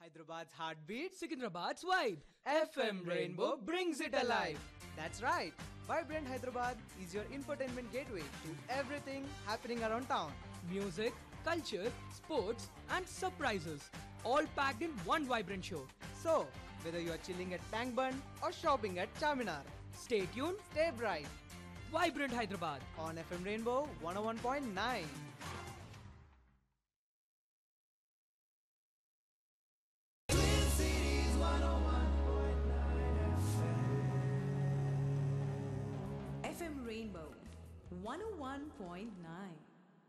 Hyderabad's heartbeat, Sikandrabad's vibe. FM Rainbow brings it alive. That's right. Vibrant Hyderabad is your infotainment gateway to everything happening around town. Music, culture, sports, and surprises. All packed in one vibrant show. So, whether you are chilling at Tank Bund or shopping at Charminar, Stay tuned. stay bright Vibrant Hyderabad. on FM Rainbow 101.9. FM Rainbow 101.9.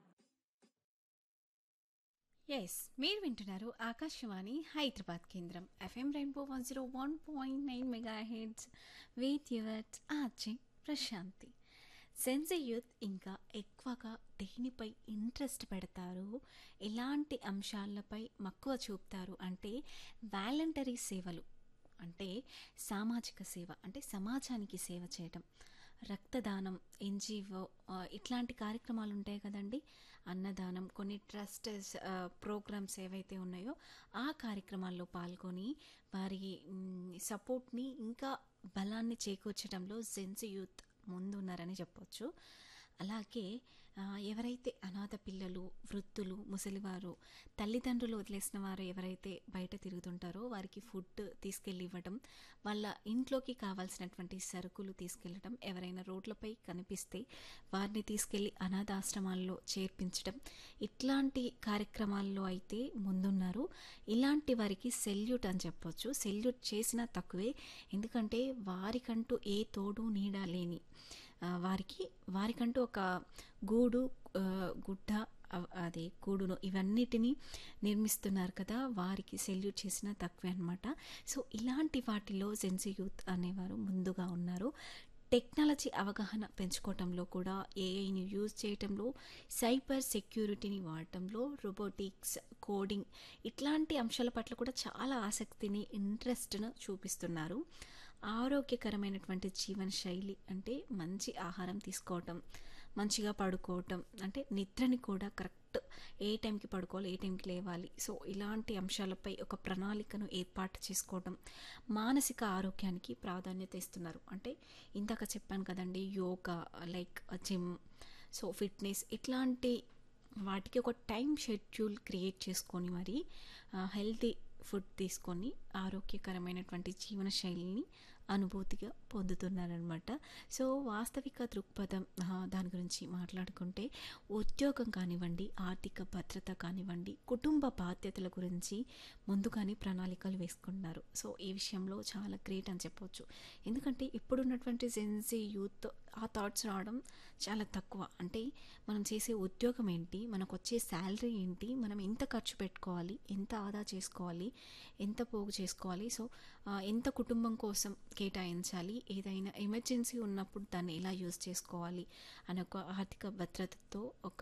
Yes మీరు వింటున్నారు ఆకాశవాణి హైదరాబాద్ కేంద్రం FM rainbow one zero one point nine mega heads with yours RJ Prashanthi సెన్సీ youth ఇంకా ఎక్కువగా దేనిపై interest పెడతారు ఎలాంటి అంశాలపై మక్కువ చూపుతారు అంటే వాలంటరీ సేవలు అంటే సామాజిక సేవ అంటే సమాజానికి సేవ చేయడం రక్తదానం ఎన్జిఓ ఇట్లాంటి కార్యక్రమాలు ఉంటాయి కదండి అన్నదానం కొన్ని ట్రస్టెస్ ప్రోగ్రామ్స్ ఏవైతే ఉన్నాయో ఆ కార్యక్రమాల్లో పాల్గొని వారి మ్, సపోర్ట్ని ఇంకా బలాన్ని చేకూర్చడంలో జెన్స్ యూత్ ముందున్నారని చెప్పొచ్చు అలాగే ఆ, ఎవరైతే అనాథ పిల్లలు వృద్ధులు ముసలివారు తల్లిదండ్రులు వదిలేసిన వారు ఎవరైతే బయట తిరుగుతుంటారో వారికి ఫుడ్ తీసుకెళ్ళి ఇవ్వడం వాళ్ళ ఇంట్లోకి కావాల్సినటువంటి సరుకులు తీసుకెళ్ళడం ఎవరైనా రోడ్లపై కనిపిస్తే వారిని తీసుకెళ్ళి అనాథాశ్రమాల్లో చేర్పించడం ఇట్లాంటి కార్యక్రమాల్లో అయితే ముందున్నారు ఇలాంటి వారికి సెల్యూట్ అని చెప్పొచ్చు సెల్యూట్ చేసినా తక్కువే ఎందుకంటే వారికంటూ ఏ తోడు నీడ లేని ఆ, వారికి వారికంటూ ఒక గూడు ఆ, గుడ్డ అవ్- అది గూడును ఇవన్నిటిని నిర్మిస్తున్నారు కదా వారికి సెల్యూట్ చేసిన తక్కువే అనమాట సో ఇలాంటి వాటిలో జెన్సీ యూత్ అనేవారు ముందుగా ఉన్నారు టెక్నాలజీ అవగాహన పెంచుకోవటంలో కూడా ఏఐని యూజ్ చేయటంలో సైబర్ సెక్యూరిటీని వాడటంలో రోబోటిక్స్ కోడింగ్ ఇట్లాంటి అంశాల పట్ల కూడా చాలా ఆసక్తిని ఇంట్రెస్ట్ను చూపిస్తున్నారు ఆరోగ్యకరమైనటువంటి జీవన శైలి అంటే మంచి ఆహారం తీసుకోవటం మంచిగా పడుకోవటం అంటే నిద్రని కూడా కరెక్ట్ ఏ టైంకి పడుకోవాలి ఏ టైంకి లేవాలి సో ఇలాంటి అంశాలపై ఒక ప్రణాళికను ఏర్పాటు చేసుకోవడం మానసిక ఆరోగ్యానికి ప్రాధాన్యత ఇస్తున్నారు అంటే ఇందాక చెప్పాను కదండి yoga like gym so fitness ఇట్లాంటి వాటికి ఒక టైం షెడ్యూల్ క్రియేట్ చేసుకొని మరి హెల్తీ ఫుడ్ తీసుకొని ఆరోగ్యకరమైనటువంటి జీవన శైలిని అనుభూతిగా పొందుతున్నారనమాట సో వాస్తవిక దృక్పథం ఆ, దాని గురించి మాట్లాడుకుంటే ఉద్యోగం కానివ్వండి ఆర్థిక భద్రత కానివ్వండి కుటుంబ బాధ్యతల గురించి ముందుగానే ప్రణాళికలు వేసుకుంటున్నారు సో ఈ విషయంలో చాలా గ్రేట్ అని చెప్పొచ్చు ఎందుకంటే ఇప్పుడున్నటువంటి జెన్సీ యూత్ ఆ థాట్స్ రావడం చాలా తక్కువ అంటే మనం చేసే ఉద్యోగం ఏంటి మనకు వచ్చే శాలరీ ఏంటి మనం ఎంత ఖర్చు పెట్టుకోవాలి ఎంత ఆదా చేసుకోవాలి ఎంత పోగు చేసుకోవాలి సో ఆ, ఎంత కుటుంబం కోసం కేటాయించాలి ఏదైనా ఎమర్జెన్సీ ఉన్నప్పుడు దాన్ని ఎలా యూజ్ చేసుకోవాలి అనే ఒక ఆర్థిక భద్రతతో ఒక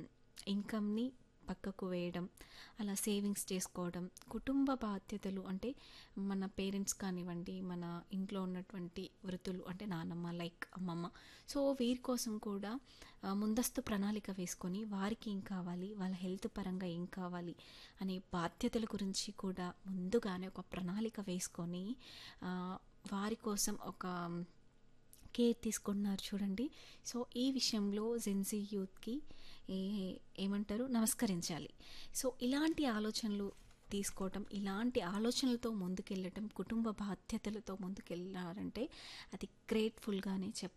ఇన్కమ్ని పక్కకు వేయడం అలా సేవింగ్స్ చేసుకోవడం కుటుంబ బాధ్యతలు అంటే మన పేరెంట్స్ కానివ్వండి మన ఇంట్లో ఉన్నటువంటి వృద్ధులు అంటే నానమ్మ లైక్ అమ్మమ్మ సో వీరి కోసం కూడా ఆ, ముందస్తు ప్రణాళిక వేసుకొని వారికి ఏం కావాలి వాళ్ళ హెల్త్ పరంగా ఏం కావాలి అనే బాధ్యతల గురించి కూడా ముందుగానే ఒక ప్రణాళిక వేసుకొని ఆ, వారి కోసం ఒక కేర్ తీసుకుంటున్నారు చూడండి సో ఈ విషయంలో జెన్సీ యూత్కి ఏ ఏమంటారు నమస్కరించాలి సో ఇలాంటి ఆలోచనలు తీసుకోవటం ఇలాంటి ఆలోచనలతో ముందుకెళ్ళటం కుటుంబ బాధ్యతలతో ముందుకెళ్ళారంటే అది గ్రేట్ఫుల్గానే చెప్